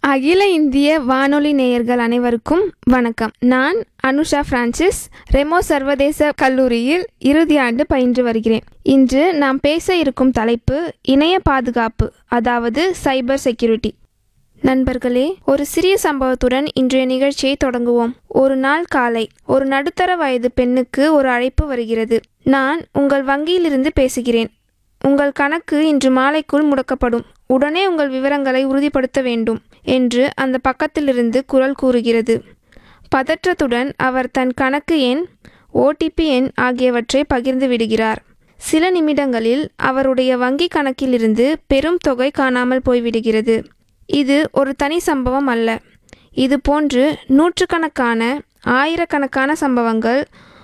அகில இந்திய வானொலி நேயர்கள் அனைவருக்கும் வணக்கம் நான் அனுஷா பிரான்சிஸ் ரெமோ சர்வதேச கல்லூரியில் இறுதி ஆண்டு பயின்று வருகிறேன் இன்று நாம் பேச இருக்கும் தலைப்பு இணைய பாதுகாப்பு அதாவது சைபர் செக்யூரிட்டி நண்பர்களே ஒரு சிறிய சம்பவத்துடன் இன்றைய நிகழ்ச்சியை தொடங்குவோம் ஒரு நாள் காலை ஒரு நடுத்தர வயது பெண்ணுக்கு ஒரு அழைப்பு வருகிறது நான் உங்கள் வங்கியிலிருந்து பேசுகிறேன் உங்கள் கணக்கு இன்று மாலைக்குள் முடக்கப்படும் உடனே உங்கள் விவரங்களை உறுதிப்படுத்த வேண்டும் என்று அந்த பக்கத்திலிருந்து குரல் கூறுகிறது பதற்றத்துடன் அவர் தன் கணக்கு எண் ஓடிபி எண் ஆகியவற்றை பகிர்ந்து விடுகிறார் சில நிமிடங்களில் அவருடைய வங்கி கணக்கிலிருந்து பெரும் தொகை காணாமல் போய்விடுகிறது இது ஒரு தனி சம்பவம் அல்ல இது போன்று நூற்றுக்கணக்கான ஆயிரக்கணக்கான சம்பவங்கள்